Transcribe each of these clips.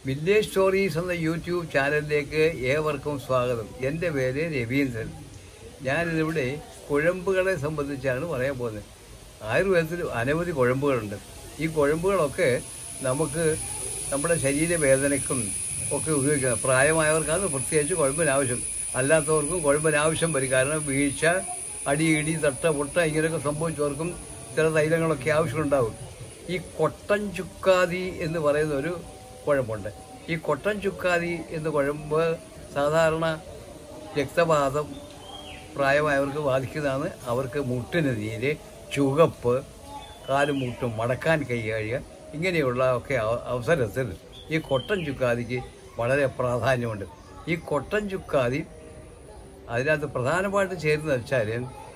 village stories എന്ന YouTube ചാനലിലേക്ക് ഏവർക്കും സ്വാഗതം എൻ്റെ പേര് രവീന്ദ്രൻ ഞാനിതിവിടെ കുഴമ്പുകളെ സംബന്ധിച്ചാണ് പറയാൻ പോകുന്നത് ആയുർവേദത്തിൽ അനവധി കുഴമ്പുകളുണ്ട് ഈ കുഴമ്പുകളൊക്കെ നമുക്ക് നമ്മുടെ ശരീരവേദനയ്ക്കും ഒക്കെ ഉപയോഗിക്കാം പ്രായമായവർക്കാണ് പ്രത്യേകിച്ച് കുഴമ്പിന് ആവശ്യം അല്ലാത്തവർക്കും കുഴമ്പിന് ആവശ്യം വരും കാരണം വീഴ്ച അടി ഇടി തട്ട പൊട്ട ഇങ്ങനെയൊക്കെ സംഭവിച്ചവർക്കും ചില തൈലങ്ങളൊക്കെ ആവശ്യമുണ്ടാവും ഈ കൊട്ടൻ ചുക്കാതി എന്ന് പറയുന്ന ഒരു കുഴമ്പുണ്ട് ഈ കൊട്ടൻ ചുക്കാതി എന്ന് കുഴമ്പ് സാധാരണ രക്തവാദം പ്രായമായവർക്ക് ബാധിക്കുന്നതാണ് അവർക്ക് മുട്ടിന് നീര് ചുവപ്പ് കാലും മുട്ടും മടക്കാൻ കൈ കഴിയുക ഇങ്ങനെയുള്ള ഒക്കെ അവ- അവസരത്തിൽ ഈ കൊട്ടൻ ചുക്കാതിക്ക് വളരെ പ്രാധാന്യമുണ്ട് ഈ കൊട്ടൻ ചുക്കാതി അതിനകത്ത് പ്രധാനമായിട്ട് ചേരുന്നത് വെച്ചാൽ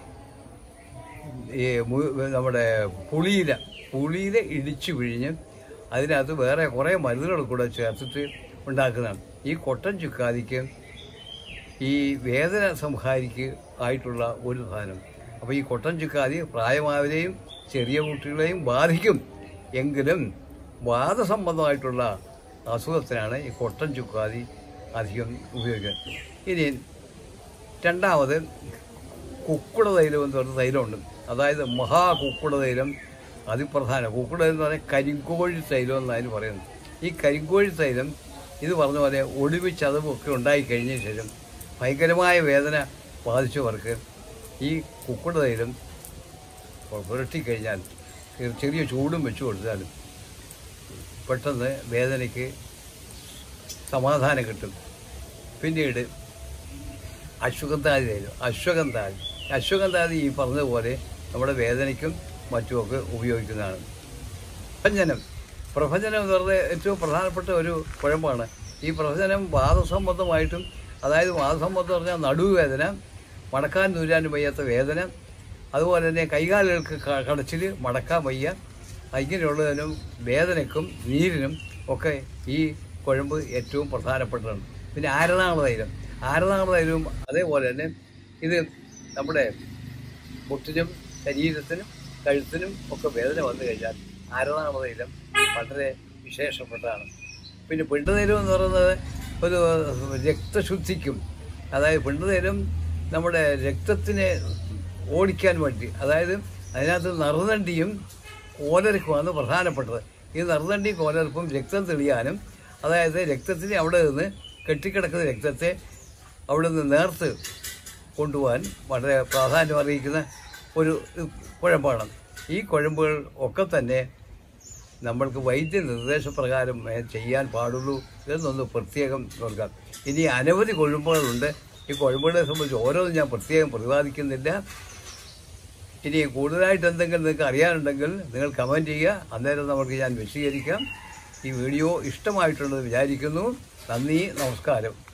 ഈ മു- നമ്മുടെ പുളിയില പുളിയില ഇടിച്ചു പിഴിഞ്ഞ് അതിനകത്ത് വേറെ കുറേ മരുന്നുകൾ കൂടെ ചേർത്തിട്ട് ഉണ്ടാക്കുന്നതാണ് ഈ കൊട്ടൻ ചുക്കാതിക്ക് ഈ വേദന സംഹാരിക്ക് ആയിട്ടുള്ള ഒരു സാധനം അപ്പോൾ ഈ കൊട്ടൻ ചുക്കാതി പ്രായമായവരെയും ചെറിയ കുട്ടികളെയും ബാധിക്കും എങ്കിലും വാദസംബന്ധമായിട്ടുള്ള അസുഖത്തിനാണ് ഈ കൊട്ടൻ ചുക്കാതി അധികം ഉപയോഗിക്കുന്നത് ഇനി രണ്ടാമത് കുക്കുട തൈലം എന്ന് പറഞ്ഞ തൈലമുണ്ട് അതായത് മഹാ കുക്കുട തൈലം അതിപ്രധാനം കുക്കുട തൈലം എന്ന് പറഞ്ഞാൽ കരിങ്കോഴി തൈലം എന്നതിന് പറയുന്നത് ഈ കരിങ്കോഴി തൈലം ഇത് പറഞ്ഞ പോലെ ഒടുവി ചതവൊക്കെ ഉണ്ടായി കഴിഞ്ഞ ശേഷം ഭയങ്കരമായ വേദന ബാധിച്ചവർക്ക് ഈ കുക്കുട തൈലം പുരട്ടിക്കഴിഞ്ഞാൽ ചെറിയ- ചെറിയ ചൂടും വെച്ച് കൊടുത്താലും പെട്ടെന്ന് വേദനയ്ക്ക് സമാധാനം കിട്ടും പിന്നീട് അശ്വഗന്ധാതി തൈലം അശ്വഗന്ധാതി അശ്വഗന്ധാതി ഈ പറഞ്ഞതുപോലെ നമ്മുടെ വേദനയ്ക്കും മറ്റുമൊക്കെ ഉപയോഗിക്കുന്നതാണ് പ്രഭഞ്ജനം പ്രഭഞ്ജനം എന്ന് പറഞ്ഞാൽ ഏറ്റവും പ്രധാനപ്പെട്ട ഒരു കുഴമ്പമാണ് ഈ പ്രഭഞ്ജനം വാദസംബന്ധമായിട്ടും അതായത് വാദസംബന്ധം പറഞ്ഞാൽ നടുവേദന മടക്കാൻ നൂരാനും വയ്യാത്ത വേദന അതുപോലെ തന്നെ കൈകാലുകൾക്ക് ക- കടച്ചിൽ മടക്കാൻ വയ്യ ഇങ്ങനെയുള്ളതിനും വേദനയ്ക്കും നീരിനും ഒക്കെ ഈ കുഴമ്പ് ഏറ്റവും പ്രധാനപ്പെട്ടതാണ് പിന്നെ ആരനാള തൈലം ആരനാള തൈലവും അതേപോലെ തന്നെ ഇത് നമ്മുടെ മുട്ടിനും ശരീരത്തിനും കഴുത്തിനും ഒക്കെ വേദന വന്നു കഴിഞ്ഞാൽ ആരനാമതയിലും വളരെ വിശേഷപ്പെട്ടതാണ് പിന്നെ പിണ്ടുതൈലം എന്ന് പറയുന്നത് ഒരു രക്തശുദ്ധിക്കും അതായത് പിണ്ടുതൈലം നമ്മുടെ രക്തത്തിനെ ഓടിക്കാൻ വേണ്ടി അതായത് അതിനകത്ത് നറുതണ്ടിയും കോലരക്കുമാണ് പ്രധാനപ്പെട്ടത് ഈ നറുതണ്ടി കോലരപ്പും രക്തം തെളിയാനും അതായത് രക്തത്തിനെ അവിടെ നിന്ന് കെട്ടിക്കിടക്കുന്ന രക്തത്തെ അവിടെ നിന്ന് നേർത്ത് കൊണ്ടുപോകാൻ വളരെ പ്രാധാന്യം അറിയിക്കുന്ന ഒരു കുഴമ്പാണ് ഈ കുഴമ്പുകൾ ഒക്കെ തന്നെ നമ്മൾക്ക് വൈദ്യ നിർദ്ദേശപ്രകാരം ഏ, ചെയ്യാൻ പാടുള്ളൂ എന്നൊന്ന് പ്രത്യേകം നോക്കാം ഇനി അനവധി കുഴമ്പുകളുണ്ട് ഈ കുഴമ്പുകളെ സംബന്ധിച്ച് ഓരോന്നും ഞാൻ പ്രത്യേകം പ്രതിപാദിക്കുന്നില്ല ഇനി കൂടുതലായിട്ട് എന്തെങ്കിലും നിങ്ങൾക്ക് അറിയാനുണ്ടെങ്കിൽ നിങ്ങൾ കമൻറ്റ് ചെയ്യുക അന്നേരം നമുക്ക് ഞാൻ വിശദീകരിക്കാം ഈ വീഡിയോ ഇഷ്ടമായിട്ടുണ്ടെന്ന് വിചാരിക്കുന്നു നന്ദി നമസ്കാരം